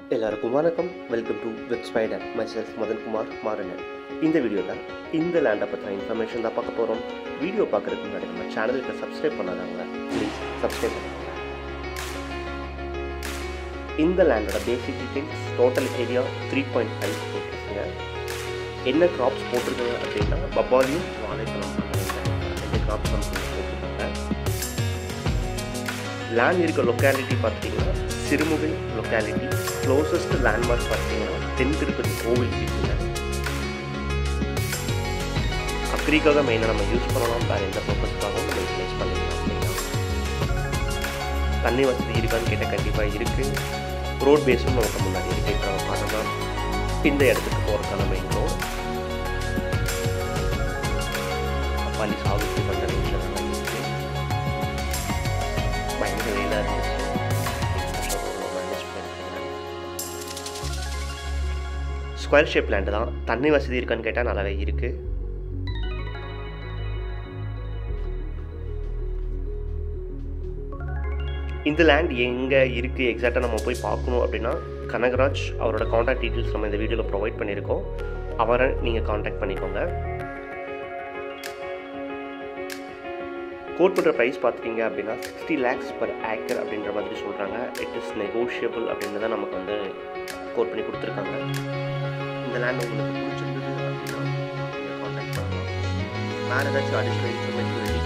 எல்லாருக்கும் வணக்கம் welcome to web spider myself Madhankumar மாறனன் இந்த வீடியோவில் இந்த லேண்டை பற்றின இன்ஃபர்மேஷன் தான் பார்க்க போகிறோம் வீடியோ பார்க்குறதுக்கு முன்னாடி நம்ம சேனலுக்கு சப்ஸ்கிரைப் பண்ணாதவங்க ப்ளீஸ் சப்ஸ்கிரைப் பண்ணுங்க இந்த லேண்டோட basic details total area three point five போட்டிருக்குங்க என்ன கிராப்ஸ் போட்டிருக்காங்க அப்படின்னா பப்பாலியும் வாழைப்பழம் ரெண்டு கிராப்ஸ் வந்து போட்டிருக்காங்க லேண்ட் இருக்க லொக்காலிட்டி பார்த்தீங்கன்னா சிறுமுகை லொக்காலிட்டி க்ளோசஸ்ட் லேண்ட்மார்க் பார்த்தீங்கன்னா தென் திருப்பதி கோவில் இருக்குங்க அக்ரிக்காக மெயினாக நம்ம யூஸ் பண்ணலாம் வேறு எந்த பர்பஸ்க்காகவும் நம்ம யூட்டிலைஸ் பண்ணிக்கலாம் அப்படின்னா தண்ணி வசதி இருக்கான்னு கேட்டால் கண்டிப்பாக இருக்குது ரோட் பேஸும் நமக்கு முன்னாடி இருக்குது இப்போ நம்ம பார்த்தோம்னா இந்த இடத்துக்கு போகிறதுக்கான மெயின் ரோடு பள்ளி சாகுபடி பண்ணுற நிமிஷம் நல்லா இருக்குது பயங்கர வெயிலாக இருந்துச்சு மேனேஜ் பண்ணிருக்கேன் ஸ்கொயர் ஷேப் லேண்டு தான் தண்ணி வசதி இருக்கான்னு கேட்டால் நல்லாவே இருக்குது இந்த லேண்ட் எங்கே இருக்குது எக்ஸாக்டாக நம்ம போய் பார்க்கணும் அப்படின்னா கனகராஜ் அவரோட காண்டாக்ட் டீட்டெயில்ஸ் நம்ம இந்த வீடியோவில் ப்ரொவைட் பண்ணியிருக்கோம் அவரை நீங்கள் காண்டாக்ட் பண்ணிக்கோங்க கோட் பண்ணுற ப்ரைஸ் பார்த்துட்டிங்க அப்படின்னா சிக்ஸ்டி லேக்ஸ் பர் ஏக்கர் அப்படின்ற மாதிரி சொல்கிறாங்க இட் இஸ் நெகோஷியபிள் அப்படின்னு தான் நமக்கு வந்து கோட் பண்ணி கொடுத்துருக்காங்க இந்த லேண்ட் உங்களுக்கு பிடிச்சிருந்தது அப்படின்னா நீங்கள் காண்டாக்ட் பண்ணலாம் வேறு ஏதாச்சும் அடிஷ்னல் இன்ஃபர்மேஷன்